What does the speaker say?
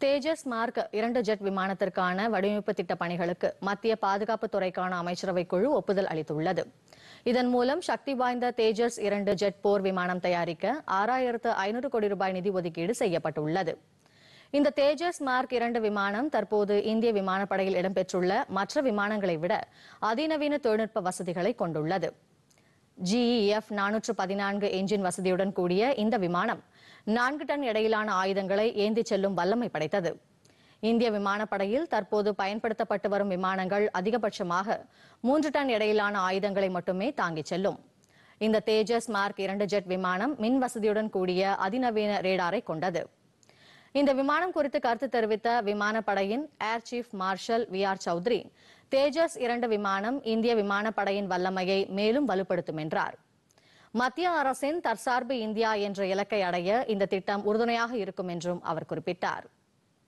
தேஜஸ் mark இரண்டு jet விமானத்திற்கான வடிவமைப்பு திட்ட பணிகளுக்கு மத்திய பாதுகாப்பு துறைக்கான அமைச்சரவை குழு ஒப்புதல் அளித்துள்ளது இதன் மூலம் சக்தி வாய்ந்த தேஜஸ் இரண்டு ஜெட் போர் விமானம் தயாரிக்க ஆறாயிரத்து ஐநூறு கோடி ரூபாய் நிதி ஒதுக்கீடு செய்யப்பட்டுள்ளது இந்த தேஜஸ் மார்க் இரண்டு விமானம் தற்போது இந்திய விமானப்படையில் இடம்பெற்றுள்ள மற்ற விமானங்களை விட அதிநவீன தொழில்நுட்ப வசதிகளை கொண்டுள்ளது ஜிஇஎஃப் நானூற்று பதினான்கு என்ஜின் வசதியுடன் கூடிய இந்த விமானம் நான்கு டன் எடையிலான ஆயுதங்களை ஏந்திச் செல்லும் வல்லமை படைத்தது இந்திய விமானப்படையில் தற்போது பயன்படுத்தப்பட்டு வரும் விமானங்கள் அதிகபட்சமாக மூன்று டன் எடையிலான ஆயுதங்களை மட்டுமே தாங்கிச் செல்லும் இந்த தேஜஸ் மார்க் இரண்டு ஜெட் விமானம் மின் வசதியுடன் கூடிய அதிநவீன ரேடாரை கொண்டது இந்த விமானம் குறித்து கருத்து தெரிவித்த விமானப்படையின் air chief marshal V R Chaudhari Tejas இரண்டு விமானம் இந்திய விமானப்படையின் வல்லமையை மேலும் வலுப்படுத்தும் என்றார் மத்திய அரசின் தற்சார்பு இந்தியா என்ற இலக்கை அடைய இந்த திட்டம் உறுதுணையாக இருக்கும் என்றும் அவர் குறிப்பிட்டார்